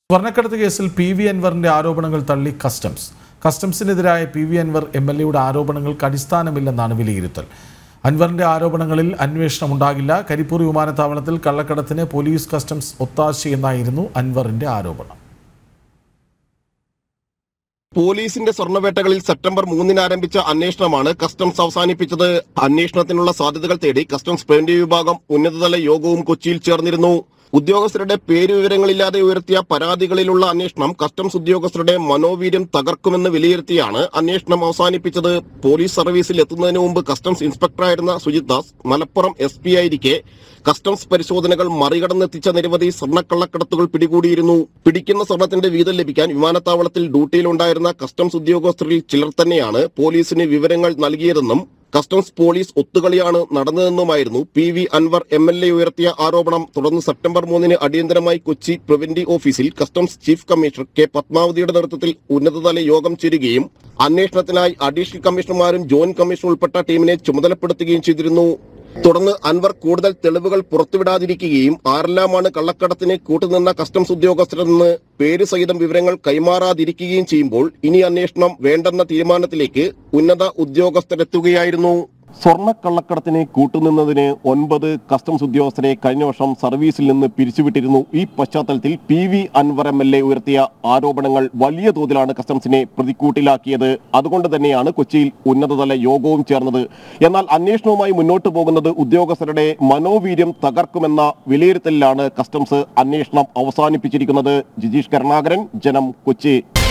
സ്വർണ്ണക്കടത്ത് കേസിൽ P V അൻവറിന്റെ ആരോപണങ്ങൾ തള്ളി കസ്റ്റംസ് കസ്റ്റംസിനെതിരായ P V Anvar M L എയുടെ ആരോപണങ്ങൾക്ക് അടിസ്ഥാനമില്ലെന്നാണ് വിലയിരുത്തൽ അൻവറിന്റെ ആരോപണങ്ങളിൽ അന്വേഷണം ഉണ്ടാകില്ല കരിപ്പൂർ വിമാനത്താവളത്തിൽ കള്ളക്കടത്തിന് പോലീസ് കസ്റ്റംസ് ഒത്താശയെന്നായിരുന്നു അൻവറിന്റെ ആരോപണം പോലീസിന്റെ സ്വർണ്ണവേട്ടകളിൽ സെപ്റ്റംബർ മൂന്നിന് ആരംഭിച്ച അന്വേഷണമാണ് കസ്റ്റംസ് അവസാനിപ്പിച്ചത് അന്വേഷണത്തിനുള്ള സാധ്യതകൾ തേടി കസ്റ്റംസ് പ്രിവന്റീവ് വിഭാഗം ഉന്നതതല യോഗവും കൊച്ചിയിൽ ചേർന്നിരുന്നു ഉദ്യോഗസ്ഥരുടെ പേരുവിവരങ്ങളില്ലാതെ ഉയർത്തിയ പരാതികളിലുള്ള അന്വേഷണം കസ്റ്റംസ് ഉദ്യോഗസ്ഥരുടെ മനോവീര്യം തകർക്കുമെന്ന് വിലയിരുത്തിയാണ് അന്വേഷണം അവസാനിപ്പിച്ചത് പോലീസ് സർവീസിൽ എത്തുന്നതിന് മുമ്പ് കസ്റ്റംസ് ഇൻസ്പെക്ടറായിരുന്ന സുജിത് ദാസ് മലപ്പുറം എസ് പി ആയിരിക്കെ കസ്റ്റംസ് പരിശോധനകൾ മറികടന്നെത്തിച്ച നിരവധി സ്വർണ്ണക്കള്ളക്കടത്തുകൾ പിടികൂടിയിരുന്നു പിടിക്കുന്ന സ്വർണത്തിന്റെ വീതം ലഭിക്കാൻ വിമാനത്താവളത്തിൽ ഡ്യൂട്ടിയിലുണ്ടായിരുന്ന കസ്റ്റംസ് ഉദ്യോഗസ്ഥരിൽ ചിലർ തന്നെയാണ് പോലീസിന് വിവരങ്ങൾ നൽകിയതെന്നും കസ്റ്റംസ് പോലീസ് ഒത്തുകളിയാണ് നടന്നതെന്നുമായിരുന്നു P V Anvar M L A ഉയർത്തിയ ആരോപണം തുടർന്ന് സെപ്റ്റംബർ മൂന്നിന് അടിയന്തരമായി കൊച്ചി പ്രിവന്റീവ് ഓഫീസിൽ കസ്റ്റംസ് ചീഫ് കമ്മീഷണർ കെ പത്മാവതിയുടെ നേതൃത്വത്തിൽ ഉന്നതതല യോഗം ചേരുകയും അന്വേഷണത്തിനായി അഡീഷണൽ കമ്മീഷണർമാരും ജോയിന്റ് കമ്മീഷണർ ഉൾപ്പെട്ട ടീമിനെ ചുമതലപ്പെടുത്തുകയും ചെയ്തിരുന്നു തുടർന്ന് അൻവർ കൂടുതൽ തെളിവുകൾ പുറത്തുവിടാതിരിക്കുകയും ആരെല്ലാമാണ് കള്ളക്കടത്തിന് കൂട്ടുനിന്ന കസ്റ്റംസ് ഉദ്യോഗസ്ഥരെന്ന് പേര് സഹിതം വിവരങ്ങൾ കൈമാറാതിരിക്കുകയും ചെയ്യുമ്പോൾ ഇനി അന്വേഷണം വേണ്ടെന്ന തീരുമാനത്തിലേക്ക് ഉന്നത ഉദ്യോഗസ്ഥരെത്തുകയായിരുന്നു സ്വർണ്ണക്കള്ളക്കടത്തിന് കൂട്ടുനിന്നതിന് ഒൻപത് കസ്റ്റംസ് ഉദ്യോഗസ്ഥരെ കഴിഞ്ഞ വർഷം സർവീസിൽ നിന്ന് പിരിച്ചുവിട്ടിരുന്നു ഈ പശ്ചാത്തലത്തിൽ P V Anvar M L A ഉയർത്തിയ ആരോപണങ്ങൾ വലിയ തോതിലാണ് കസ്റ്റംസിനെ പ്രതിക്കൂട്ടിലാക്കിയത് അതുകൊണ്ട് തന്നെയാണ് കൊച്ചിയിൽ ഉന്നതതല യോഗവും ചേർന്നത് എന്നാൽ അന്വേഷണവുമായി മുന്നോട്ട് പോകുന്നത് ഉദ്യോഗസ്ഥരുടെ മനോവീര്യം തകർക്കുമെന്ന വിലയിരുത്തലിലാണ് കസ്റ്റംസ് അന്വേഷണം അവസാനിപ്പിച്ചിരിക്കുന്നത് ജിജീഷ് കരുണാകരൻ ജനം കൊച്ചി